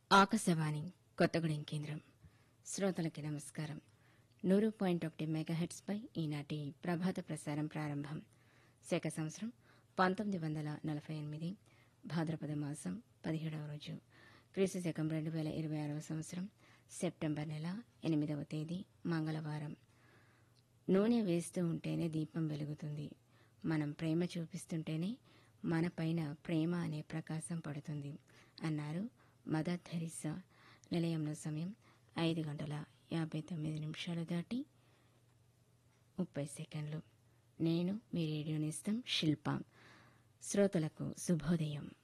ఆకాశవాణి కొత్తగూడెం కేంద్రం శ్రోతలకి నమస్కారం నూరు పాయింట్ ఒకటి మెగాహెట్స్ పై ఈనాటి ప్రభాత ప్రసారం ప్రారంభం శక సంవత్సరం పంతొమ్మిది వందల నలభై ఎనిమిది భాద్రపద మాసం పదిహేడవ రోజు క్రీస్తు శకం రెండు వేల ఇరవై ఆరవ సంవత్సరం సెప్టెంబర్ నెల ఎనిమిదవ తేదీ మంగళవారం నూనె వేస్తూ ఉంటేనే దీపం వెలుగుతుంది మనం ప్రేమ చూపిస్తుంటేనే మన పైన ప్రేమ అనే ప్రకాశం పడుతుంది అన్నారు మదర్ థెరిస్సా నిలయంలో సమయం ఐదు గంటల యాభై తొమ్మిది నిమిషాలు దాటి ముప్పై సెకండ్లు నేను మీ రేడియో నేస్తం శిల్ప శ్రోతలకు శుభోదయం